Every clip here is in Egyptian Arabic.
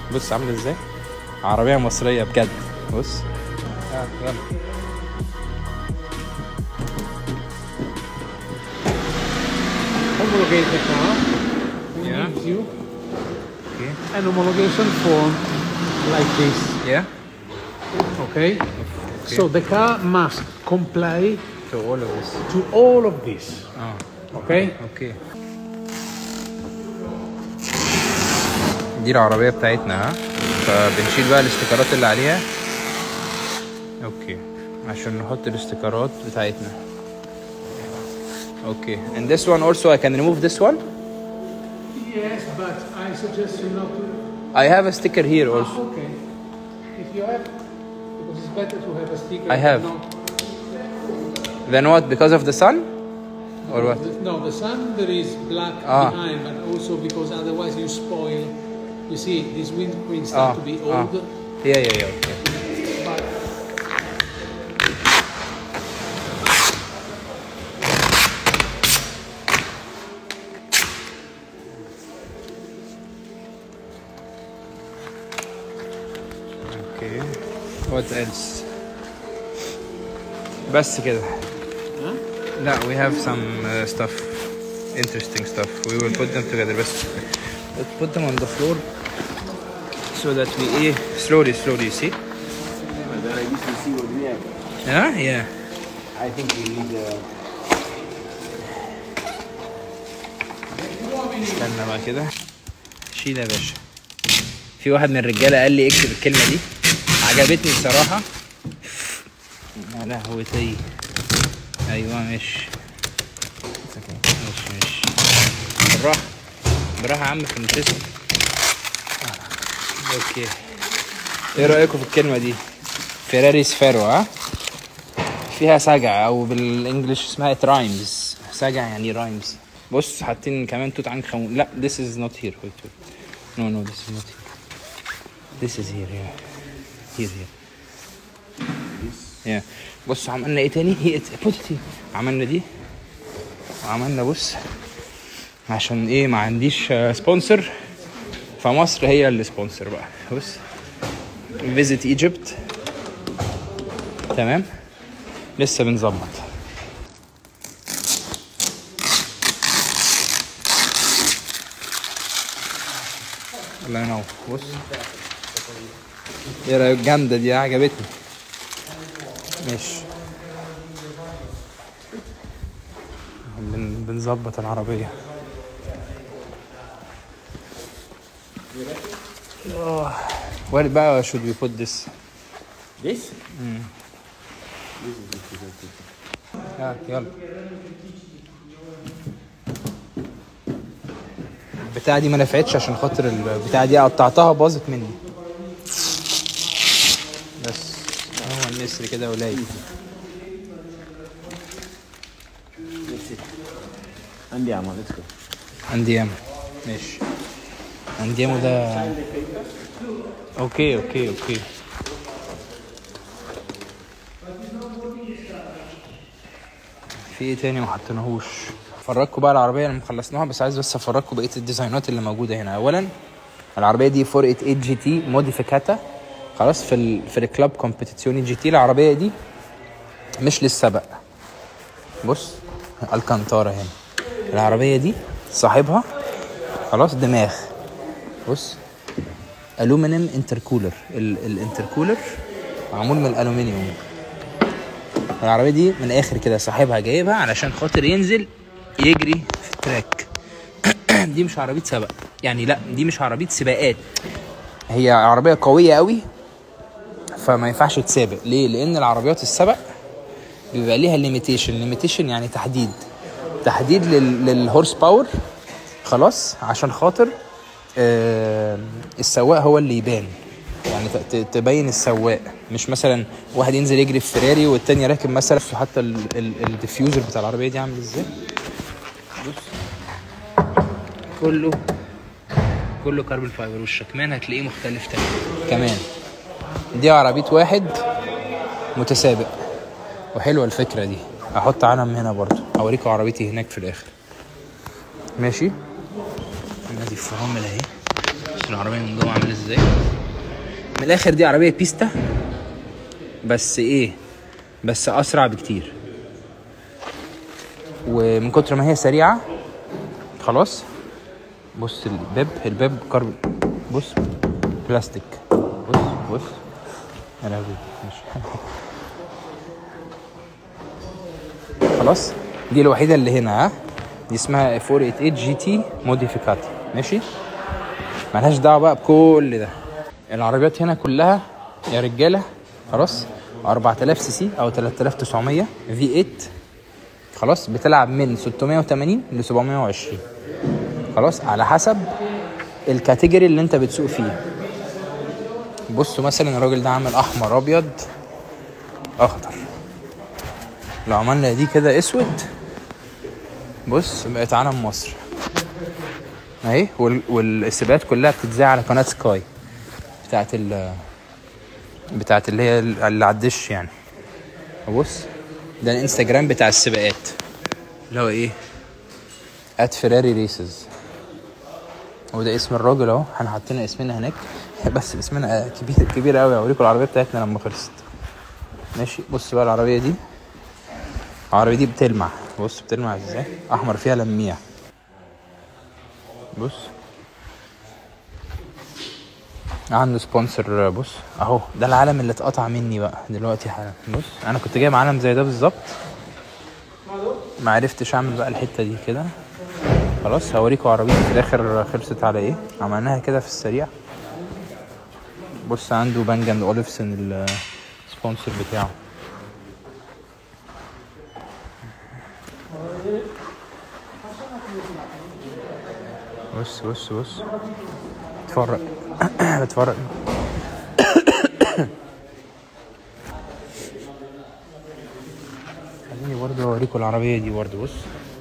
بص عامله ازاي عربيه مصريه بجد بص آه، يلا Homologate the car. We Yeah. give you Okay. an homologation form like this. yeah Okay? So the car must comply to all of this to all of this. اه Okay? اوكي دي العربية بتاعتنا ها فبنشيل بقى الاستيكرات اللي عليها اوكي عشان نحط الاستيكرات بتاعتنا اوكي and this one also I can remove this one Yes, but I suggest you not to. I have a sticker here also Ah, okay. If you have, because it's better to have a sticker. I have. than not- then what because of the sun or what No, the sun there is black Ah. behind, but also because otherwise you spoil. You see, these windscreens start Ah, to be ah. old. yeah yeah yeah okay But okay what else بس كده huh? لا we have some uh, stuff interesting stuff we will put them together بس let's put them on the floor so that we ايه slowly slowly you see But then I used to see what we have. yeah yeah I think we need uh, استنى بقى كده شيل يا باشا في واحد من الرجاله قال لي اكتب الكلمه دي عجبتني بصراحه يا لهوتي ايوه ماشي ماشي ماشي بالراحه بالراحه يا عم فرانشيسكو اوكي ايه رايكم في الكلمه دي فيراري سفيرو ها فيها سجع او بالانجلش اسمها رايمز سجع يعني رايمز بص حاطين كمان توت عنخ امون لا this is not here wait wait no no this is not here this is here yeah here here yeah بص عملنا ايه تاني هي put it here عملنا دي وعملنا بص عشان ايه ما عنديش سبونسر فمصر هي اللي سبونسر بقى بص visit Egypt تمام لسه بنظبط الله ينور بص ايه رايك جامده دي عجبتني ماشي بن- بنظبط العربيه آه. Where بقى should we put this? this. يلا يلا البتاعة دي ما نفعتش عشان خاطر البتاعة دي قطعتها باظت مني بس هو النسر كده قليل That's it. Andiamo, let's go. انديامو ماشي انديامو ده اوكي اوكي اوكي في ايه تاني ما حطيناهوش افرجكم بقى العربيه اللي خلصناها بس عايز بس افرجكم بقيه الديزاينات اللي موجوده هنا اولا العربيه دي 488 جي تي موديفيكاتا خلاص في ال في الكلاب كومبيتيزيوني جي تي العربيه دي مش للسبق بص الكانتارا هنا العربيه دي صاحبها خلاص دماغ بص الومنيوم انتركولر الانتركولر معمول من الالومنيوم العربيه دي من الاخر كده صاحبها جايبها علشان خاطر ينزل يجري في التراك دي مش عربيه سبق يعني لا دي مش عربيه سباقات هي عربيه قويه قوي فما ينفعش تسابق ليه لان العربيات السبق بيبقى ليها ليميتيشن ليميتيشن يعني تحديد تحديد لل- للهورس باور خلاص عشان خاطر آه السواق هو اللي يبان يعني ت- ت- تبين السواق مش مثلا واحد ينزل يجري في فيراري والتاني راكب مثلا في حتى ال- ال- الديفيوزر بتاع العربيه دي عامل ازاي بص كله كله كاربون فايبر والشكمان هتلاقيه مختلف تماما كمان دي عربيه واحد متسابق وحلوه الفكره دي احط علم هنا برضو اوريكم عربيتي هناك في الاخر ماشي ادي الفرامل اهي بص العربيه من جوه عامله ازاي من الاخر دي عربيه بيستا بس ايه بس اسرع بكتير ومن كتر ما هي سريعه خلاص بص الباب الباب كرب بص بلاستيك بص بص يا لهوي مش خلاص دي الوحيده اللي هنا ها دي اسمها 488 جي تي موديفيكاتي ماشي ملهاش دعوه بقى بكل ده العربيات هنا كلها يا رجاله خلاص 4000 سي سي او 3900 في 8 خلاص بتلعب من 680 ل 720 خلاص على حسب الكاتيجوري اللي انت بتسوق فيه بصوا مثلا الراجل ده عامل احمر ابيض اخضر لو عملنا دي كده اسود بص بقت علم مصر اهي وال- والسباقات كلها بتتذاع على قناه سكاي بتاعت ال بتاعت اللي هي اللي على الدش يعني بص ده الانستجرام بتاع السباقات اللي هو ايه ات فيراري ريسز وده اسم الراجل اهو احنا حاطين اسمنا هناك بس اسمنا كبير كبير قوي اوريكم العربيه بتاعتنا لما خلصت ماشي بص بقى العربيه دي العربيه دي بتلمع بص بتلمع ازاي احمر فيها لميع بص عنده سبونسر بص اهو ده العلم اللي اتقطع مني بقى دلوقتي حالا بص انا كنت جايب علم زي ده بالظبط ما عرفتش اعمل بقى الحته دي كده خلاص هوريكم عربيتي في الاخر خلصت على ايه عملناها كده في السريع بص عنده بانج اند اوليفسون السبونسر بتاعه بص بص بص اتفرج اتفرج خليني برضه اوريكم العربية دي برضه بص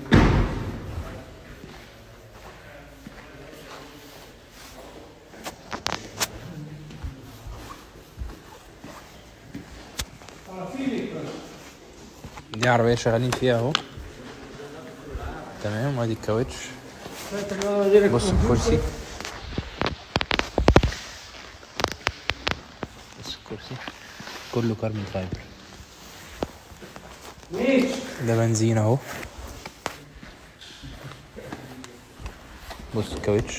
دي عربية شغالين فيها اهو تمام وادي الكاوتش بص الكرسي بص الكرسي كله كاربون فايبر ده بنزين اهو بص الكاوتش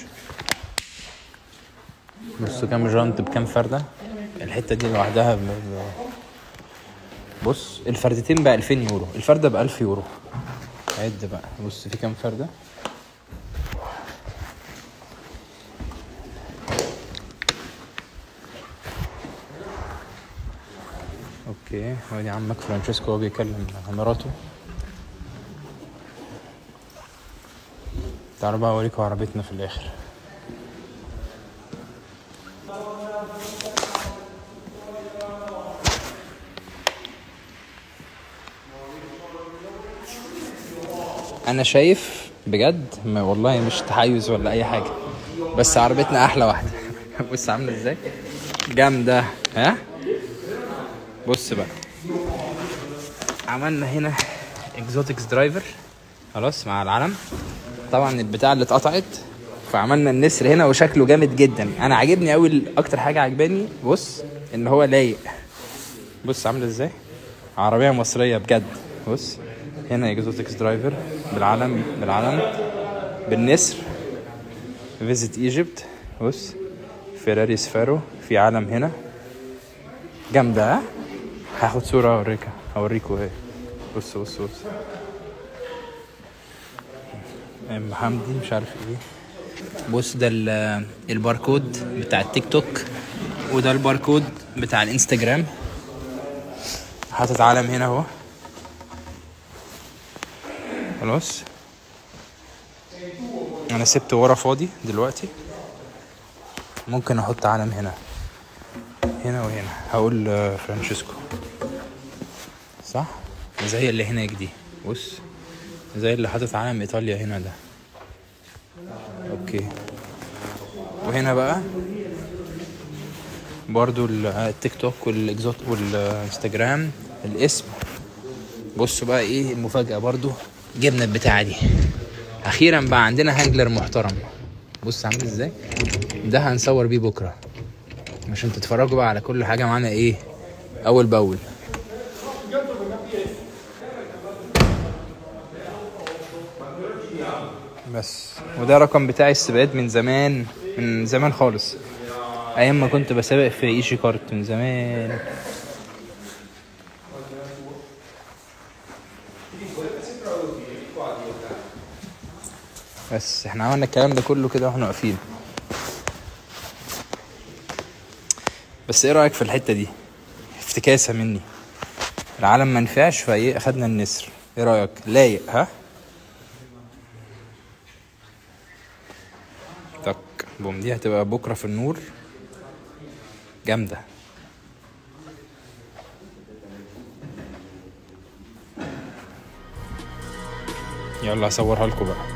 بص كام جانت بكام فردة الحتة دي لوحدها ب... ب- بص الفردتين ب 2000 يورو الفردة ب 1000 يورو عد بقى بص في كام فردة اوكي وادي عمك فرانشيسكو هو بيكلم مراته تعالوا بقى اوريكم عربيتنا في الاخر انا شايف بجد ما والله مش تحيز ولا اي حاجه بس عربيتنا احلى واحده بص عامله ازاي جامده ها بص بقى عملنا هنا اكزوتكس درايفر خلاص مع العلم طبعا البتاع اللي اتقطعت فعملنا النسر هنا وشكله جامد جدا انا عاجبني قوي اكتر حاجه عجباني بص ان هو لايق بص عامله ازاي عربيه مصريه بجد بص هنا اكزوتكس درايفر بالعلم بالعلم بالنسر فيزيت ايجيبت بص فيراري سفارو في علم هنا جامدة ها؟ هاخد صورة اوريك اوريكوا اهي بص بص بص ام حمدي مش عارف ايه بص ده ال- الباركود بتاع التيك توك وده الباركود بتاع الانستجرام حاطط علم هنا اهو خلاص انا سبت ورا فاضي دلوقتي ممكن احط علم هنا هنا وهنا هقول آه، فرانشيسكو صح زي اللي هناك دي بص زي اللي حاطط علم ايطاليا هنا ده اوكي وهنا بقى برضو ال- آه، التيك توك والاكزوت والانستجرام الاسم بصوا بقى ايه المفاجأة برضو جبنا البتاعة دي اخيرا بقى عندنا هانجلر محترم بص عامل ازاي ده هنصور بيه بكره عشان تتفرجوا بقى على كل حاجه معانا ايه اول باول بس وده رقم بتاعي السباقات من زمان من زمان خالص ايام ما كنت بسابق في ايشي كارت من زمان بس احنا عملنا الكلام ده كله كده واحنا واقفين بس ايه رايك في الحته دي افتكاسه مني العالم ما نفعش فايه اخدنا النسر ايه رايك لايق ها تك بوم دي هتبقى بكره في النور جامده يلا هصورها لكم بقى